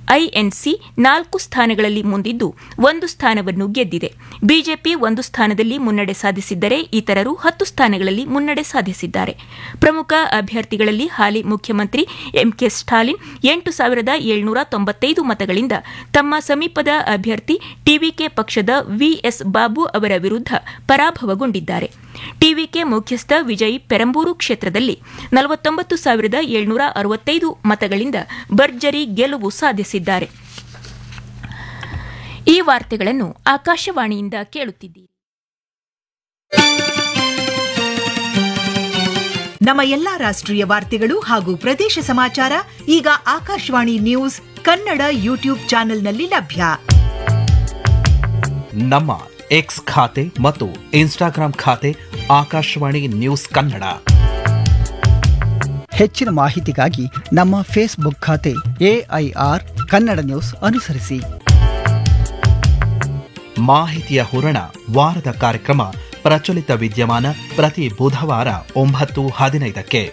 INC ನಾಲ್ಕು ಸ್ಥಾನಗಳಲ್ಲಿ ಮುಂದಿದ್ದು ಒಂದು ಸ್ಥಾನವನ್ನು ಗೆದ್ದಿದೆ ಬಿಜೆಪಿ ಒಂದು ಸ್ಥಾನದಲ್ಲಿ ಮುನ್ನಡೆ ಸಾಧಿಸಿದ್ದರೆ ಇತರರು ಹತ್ತು ಸ್ಥಾನಗಳಲ್ಲಿ ಮುನ್ನಡೆ ಸಾಧಿಸಿದ್ದಾರೆ ಪ್ರಮುಖ ಅಭ್ಯರ್ಥಿಗಳಲ್ಲಿ ಹಾಲಿ ಮುಖ್ಯಮಂತ್ರಿ ಎಂಕೆ ಸ್ಟಾಲಿನ್ ಎಂಟು ಸಾವಿರದ ಏಳ್ನೂರ ತೊಂಬತ್ತೈದು ಮತಗಳಿಂದ ತಮ್ಮ ಸಮೀಪದ ಅಭ್ಯರ್ಥಿ ಟಿವಿಕೆ ಪಕ್ಷದ ವಿಎಸ್ ಬಾಬು ಅವರ ವಿರುದ್ಧ ಪರಾಭವಗೊಂಡಿದ್ದಾರೆ ಟಿವಿಕೆ ಮುಖ್ಯಸ್ಥ ವಿಜಯ್ ಪೆರಂಬೂರು ಕ್ಷೇತ್ರದಲ್ಲಿ ನಲವತ್ತೊಂಬತ್ತು ಸಾವಿರದ ಏಳ್ನೂರ ಅರವತ್ತೈದು ಮತಗಳಿಂದ ಭರ್ಜರಿ ಗೆಲುವು ಸಾಧಿಸಿದ್ದಾರೆ ಈ ವಾರ್ತೆಗಳನ್ನು ಆಕಾಶವಾಣಿಯಿಂದ ಕೇಳುತ್ತಿದ್ದೀರಿ ನಮ್ಮ ಎಲ್ಲಾ ರಾಷ್ಟ್ರೀಯ ವಾರ್ತೆಗಳು ಹಾಗೂ ಪ್ರದೇಶ ಸಮಾಚಾರ ಈಗ ಆಕಾಶವಾಣಿ ನ್ಯೂಸ್ ಕನ್ನಡ ಯೂಟ್ಯೂಬ್ ಚಾನೆಲ್ನಲ್ಲಿ ಲಭ್ಯ ನಮ್ಮ ಎಕ್ಸ್ ಖಾತೆ ಮತ್ತು ಇನ್ಸ್ಟಾಗ್ರಾಂ ಖಾತೆ ಆಕಾಶವಾಣಿ ನ್ಯೂಸ್ ಕನ್ನಡ ಹೆಚ್ಚಿನ ಮಾಹಿತಿಗಾಗಿ ನಮ್ಮ ಫೇಸ್ಬುಕ್ ಖಾತೆ ಎಐಆರ್ ಕನ್ನಡ ನ್ಯೂಸ್ ಅನುಸರಿಸಿ ಮಾಹಿತಿಯ ಹೂರಣ ವಾರದ ಕಾರ್ಯಕ್ರಮ ಪ್ರಚಲಿತ ವಿದ್ಯಮಾನ ಪ್ರತಿ ಬುಧವಾರ ಒಂಬತ್ತು ಹದಿನೈದಕ್ಕೆ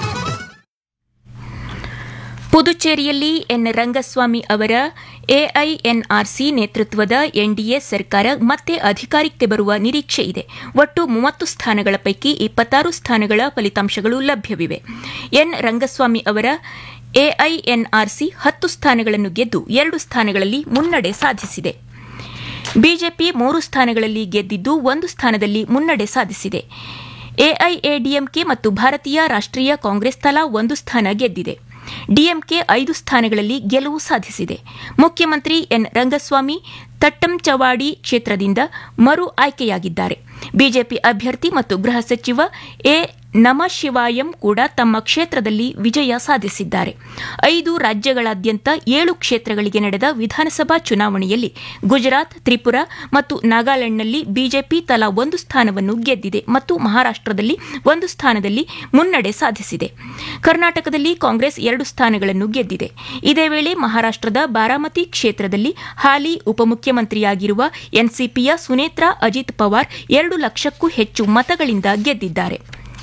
ಪುದುಚೇರಿಯಲ್ಲಿ ಎನ್ ರಂಗಸ್ವಾಮಿ ಅವರ ಎಐಎನ್ಆರ್ಸಿ ನೇತೃತ್ವದ ಎನ್ಡಿಎ ಸರ್ಕಾರ ಮತ್ತೆ ಅಧಿಕಾರಕ್ಕೆ ಬರುವ ನಿರೀಕ್ಷೆ ಇದೆ ಒಟ್ಟು ಮೂವತ್ತು ಸ್ಥಾನಗಳ ಪೈಕಿ ಇಪ್ಪತ್ತಾರು ಸ್ಥಾನಗಳ ಫಲಿತಾಂಶಗಳು ಲಭ್ಯವಿವೆ ಎನ್ ರಂಗಸ್ವಾಮಿ ಅವರ ಎಐಎನ್ಆರ್ಸಿ ಹತ್ತು ಸ್ಥಾನಗಳನ್ನು ಗೆದ್ದು ಎರಡು ಸ್ಥಾನಗಳಲ್ಲಿ ಮುನ್ನಡೆ ಸಾಧಿಸಿದೆ ಬಿಜೆಪಿ ಮೂರು ಸ್ಥಾನಗಳಲ್ಲಿ ಗೆದ್ದಿದ್ದು ಒಂದು ಸ್ಥಾನದಲ್ಲಿ ಮುನ್ನಡೆ ಸಾಧಿಸಿದೆ ಎಐಎಡಿಎಂಕೆ ಮತ್ತು ಭಾರತೀಯ ರಾಷ್ಟ್ರೀಯ ಕಾಂಗ್ರೆಸ್ ತಲಾ ಒಂದು ಸ್ಥಾನ ಗೆದ್ದಿದೆ ಡಿಎಂಕೆ ಐದು ಸ್ಥಾನಗಳಲ್ಲಿ ಗೆಲುವು ಸಾಧಿಸಿದೆ ಮುಖ್ಯಮಂತ್ರಿ ಎನ್ ರಂಗಸ್ವಾಮಿ ತಟ್ಟಂಚವಾಡಿ ಕ್ಷೇತ್ರದಿಂದ ಮರು ಆಯ್ಕೆಯಾಗಿದ್ದಾರೆ ಬಿಜೆಪಿ ಅಭ್ಯರ್ಥಿ ಮತ್ತು ಗೃಹ ಸಚಿವ ಎ ನಮಶಿವಾಯಂ ಕೂಡ ತಮ್ಮ ಕ್ಷೇತ್ರದಲ್ಲಿ ವಿಜಯ ಸಾಧಿಸಿದ್ದಾರೆ ಐದು ರಾಜ್ಯಗಳಾದ್ಯಂತ ಏಳು ಕ್ಷೇತ್ರಗಳಿಗೆ ನಡೆದ ವಿಧಾನಸಭಾ ಚುನಾವಣೆಯಲ್ಲಿ ಗುಜರಾತ್ ತ್ರಿಪುರಾ ಮತ್ತು ನಾಗಾಲ್ಯಾಂಡ್ನಲ್ಲಿ ಬಿಜೆಪಿ ತಲಾ ಒಂದು ಸ್ಥಾನವನ್ನು ಗೆದ್ದಿದೆ ಮತ್ತು ಮಹಾರಾಷ್ಟದಲ್ಲಿ ಒಂದು ಸ್ಥಾನದಲ್ಲಿ ಮುನ್ನಡೆ ಸಾಧಿಸಿದೆ ಕರ್ನಾಟಕದಲ್ಲಿ ಕಾಂಗ್ರೆಸ್ ಎರಡು ಸ್ಥಾನಗಳನ್ನು ಗೆದ್ದಿದೆ ಇದೇ ವೇಳೆ ಮಹಾರಾಷ್ಟದ ಬಾರಾಮತಿ ಕ್ಷೇತ್ರದಲ್ಲಿ ಹಾಲಿ ಉಪಮುಖ್ಯಮಂತ್ರಿಯಾಗಿರುವ ಎನ್ಸಿಪಿಯ ಸುನೇತ್ರಾ ಅಜಿತ್ ಪವಾರ್ ಎರಡು ಲಕ್ಷಕ್ಕೂ ಹೆಚ್ಚು ಮತಗಳಿಂದ ಗೆದ್ದಿದ್ದಾರೆ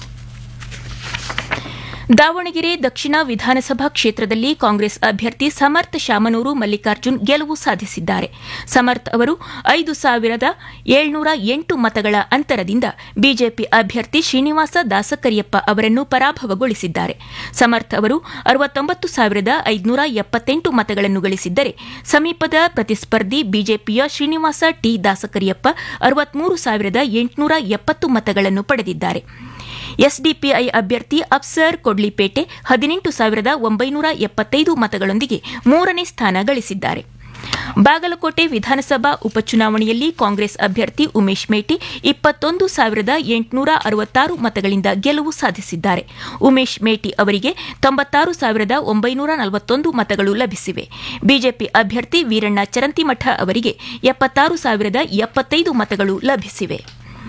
ದಾವಣಗೆರೆ ದಕ್ಷಿಣ ವಿಧಾನಸಭಾ ಕ್ಷೇತ್ರದಲ್ಲಿ ಕಾಂಗ್ರೆಸ್ ಅಭ್ಯರ್ಥಿ ಸಮರ್ಥ್ ಶಾಮನೂರು ಮಲ್ಲಿಕಾರ್ಜುನ್ ಗೆಲುವು ಸಾಧಿಸಿದ್ದಾರೆ ಸಮರ್ಥ್ ಅವರು ಐದು ಸಾವಿರದ ಏಳ್ನೂರ ಎಂಟು ಮತಗಳ ಅಂತರದಿಂದ ಬಿಜೆಪಿ ಅಭ್ಯರ್ಥಿ ಶ್ರೀನಿವಾಸ ದಾಸಕರಿಯಪ್ಪ ಅವರನ್ನು ಪರಾಭವಗೊಳಿಸಿದ್ದಾರೆ ಸಮರ್ಥ್ ಅವರು ಅರವತ್ತೊಂಬತ್ತು ಸಾವಿರದ ಐದುನೂರ ಎಪ್ಪತ್ತೆಂಟು ಮತಗಳನ್ನು ಗಳಿಸಿದ್ದರೆ ಸಮೀಪದ ಪ್ರತಿಸ್ಪರ್ಧಿ ಬಿಜೆಪಿಯ ಶ್ರೀನಿವಾಸ ಟಿ ದಾಸಕರಿಯಪ್ಪ ಅರವತ್ಮೂರು ಸಾವಿರದ ಎಂಟುನೂರ ಎಪ್ಪತ್ತು ಮತಗಳನ್ನು ಪಡೆದಿದ್ದಾರೆ ಎಸ್ಡಿಪಿಐ ಅಭ್ಯರ್ಥಿ ಅಫ್ಸರ್ ಕೊಡ್ಲಿಪೇಟೆ ಹದಿನೆಂಟು ಸಾವಿರದ ಒಂಬೈನೂರ ಎಪ್ಪತ್ತೈದು ಮತಗಳೊಂದಿಗೆ ಮೂರನೇ ಸ್ಥಾನ ಗಳಿಸಿದ್ದಾರೆ ಬಾಗಲಕೋಟೆ ವಿಧಾನಸಭಾ ಉಪಚುನಾವಣೆಯಲ್ಲಿ ಕಾಂಗ್ರೆಸ್ ಅಭ್ಯರ್ಥಿ ಉಮೇಶ್ ಮೇಟಿ ಇಪ್ಪತ್ತೊಂದು ಸಾವಿರದ ಎಂಟುನೂರ ಅರವತ್ತಾರು ಮತಗಳಿಂದ ಗೆಲುವು ಸಾಧಿಸಿದ್ದಾರೆ ಉಮೇಶ್ ಮೇಟಿ ಅವರಿಗೆ ತೊಂಬತ್ತಾರು ಸಾವಿರದ ಒಂಬೈನೂರ ನಲವತ್ತೊಂದು ಮತಗಳು ಲಭಿಸಿವೆ ಬಿಜೆಪಿ ಅಭ್ಯರ್ಥಿ ವೀರಣ್ಣ ಚರಂತಿಮಠ ಅವರಿಗೆ ಎಪ್ಪತ್ತಾರು ಸಾವಿರದ ಎಪ್ಪತ್ತೈದು ಮತಗಳು ಲಭಿಸಿವೆ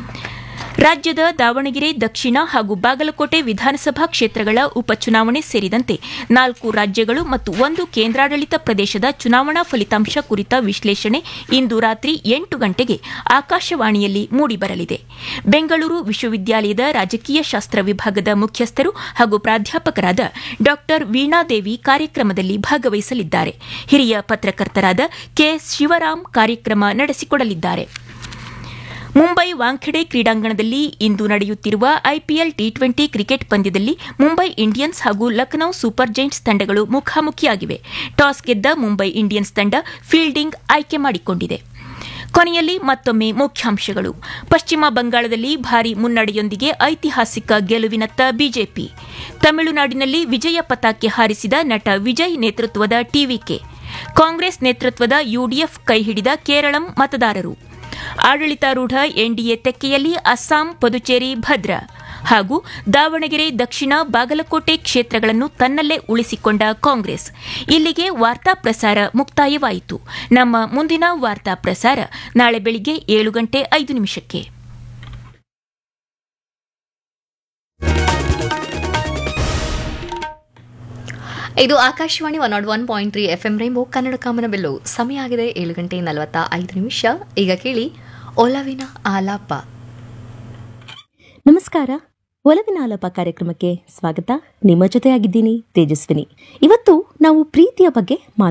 ರಾಜ್ಯದ ದಾವಣಗೆರೆ ದಕ್ಷಿಣ ಹಾಗೂ ಬಾಗಲಕೋಟೆ ವಿಧಾನಸಭಾ ಕ್ಷೇತ್ರಗಳ ಉಪಚುನಾವಣೆ ಸೇರಿದಂತೆ ನಾಲ್ಕು ರಾಜ್ಯಗಳು ಮತ್ತು ಒಂದು ಕೇಂದ್ರಾಡಳಿತ ಪ್ರದೇಶದ ಚುನಾವಣಾ ಫಲಿತಾಂಶ ಕುರಿತ ವಿಶ್ಲೇಷಣೆ ಇಂದು ರಾತ್ರಿ ಎಂಟು ಗಂಟೆಗೆ ಆಕಾಶವಾಣಿಯಲ್ಲಿ ಮೂಡಿಬರಲಿದೆ ಬೆಂಗಳೂರು ವಿಶ್ವವಿದ್ಯಾಲಯದ ರಾಜಕೀಯ ಶಾಸ್ತ್ರ ವಿಭಾಗದ ಮುಖ್ಯಸ್ಥರು ಹಾಗೂ ಪ್ರಾಧ್ಯಾಪಕರಾದ ಡಾ ವೀಣಾದೇವಿ ಕಾರ್ಯಕ್ರಮದಲ್ಲಿ ಭಾಗವಹಿಸಲಿದ್ದಾರೆ ಹಿರಿಯ ಪತ್ರಕರ್ತರಾದ ಕೆ ಶಿವರಾಮ್ ಕಾರ್ಯಕ್ರಮ ನಡೆಸಿಕೊಡಲಿದ್ದಾರೆ ಮುಂಬೈ ವಾಂಖೆಡೆ ಕ್ರೀಡಾಂಗಣದಲ್ಲಿ ಇಂದು ನಡೆಯುತ್ತಿರುವ ಐಪಿಎಲ್ ಟಿ ಟ್ವೆಂಟಿ ಕ್ರಿಕೆಟ್ ಪಂದ್ಯದಲ್ಲಿ ಮುಂಬೈ ಇಂಡಿಯನ್ಸ್ ಹಾಗೂ ಲಖನೌ ಸೂಪರ್ ಜೈಂಟ್ಸ್ ತಂಡಗಳು ಮುಖಾಮುಖಿಯಾಗಿವೆ ಟಾಸ್ ಗೆದ್ದ ಮುಂಬೈ ಇಂಡಿಯನ್ಸ್ ತಂಡ ಫೀಲ್ಡಿಂಗ್ ಆಯ್ಕೆ ಮಾಡಿಕೊಂಡಿದೆ ಕೊನೆಯಲ್ಲಿ ಮತ್ತೊಮ್ಮೆ ಮುಖ್ಯಾಂಶಗಳು ಪಶ್ಚಿಮ ಬಂಗಾಳದಲ್ಲಿ ಭಾರಿ ಮುನ್ನಡೆಯೊಂದಿಗೆ ಐತಿಹಾಸಿಕ ಗೆಲುವಿನತ್ತ ಬಿಜೆಪಿ ತಮಿಳುನಾಡಿನಲ್ಲಿ ವಿಜಯ ಪತಾಕೆ ಹಾರಿಸಿದ ನಟ ವಿಜಯ್ ನೇತೃತ್ವದ ಟಿವಿಕೆ ಕಾಂಗ್ರೆಸ್ ನೇತೃತ್ವದ ಯುಡಿಎಫ್ ಕೈಹಿಡಿದ ಕೇರಳಂ ಮತದಾರರು ಆಡಳಿತಾರೂಢ ಎನ್ಡಿಎ ತೆಕ್ಕೆಯಲ್ಲಿ ಅಸ್ಸಾಂ ಪುದುಚೇರಿ ಭದ್ರ ಹಾಗೂ ದಾವಣಗೆರೆ ದಕ್ಷಿಣ ಬಾಗಲಕೋಟೆ ಕ್ಷೇತ್ರಗಳನ್ನು ತನ್ನಲ್ಲೇ ಉಳಿಸಿಕೊಂಡ ಕಾಂಗ್ರೆಸ್ ಇಲ್ಲಿಗೆ ವಾರ್ತಾ ಪ್ರಸಾರ ಮುಕ್ತಾಯವಾಯಿತು ನಮ್ಮ ಮುಂದಿನ ವಾರ್ತಾ ಪ್ರಸಾರ ನಾಳೆ ಬೆಳಿಗ್ಗೆ ಏಳು ಗಂಟೆ ಐದು ನಿಮಿಷಕ್ಕೆ ಇದು Akashvani one nought one point three F M rainbow Kannada ಕಾಮನ ಬೆಲ್ಲು ಸಮಯ ಆಗಿದೆ ಏಳು ಗಂಟೆ ನಲವತ್ತ ಐದು ನಿಮಿಷ ಈಗ ಕೇಳಿ ಒಲವಿನ ಆಲಾಪ ನಮಸ್ಕಾರ ಒಲವಿನ ಆಲಾಪ ಕಾರ್ಯಕ್ರಮಕ್ಕೆ ಸ್ವಾಗತ ನಿಮ್ಮ ಜೊತೆಯಾಗಿದ್ದೀನಿ ತೇಜಸ್ವಿನಿ ಇವತ್ತು ನಾವು ಪ್ರೀತಿಯ ಬಗ್ಗೆ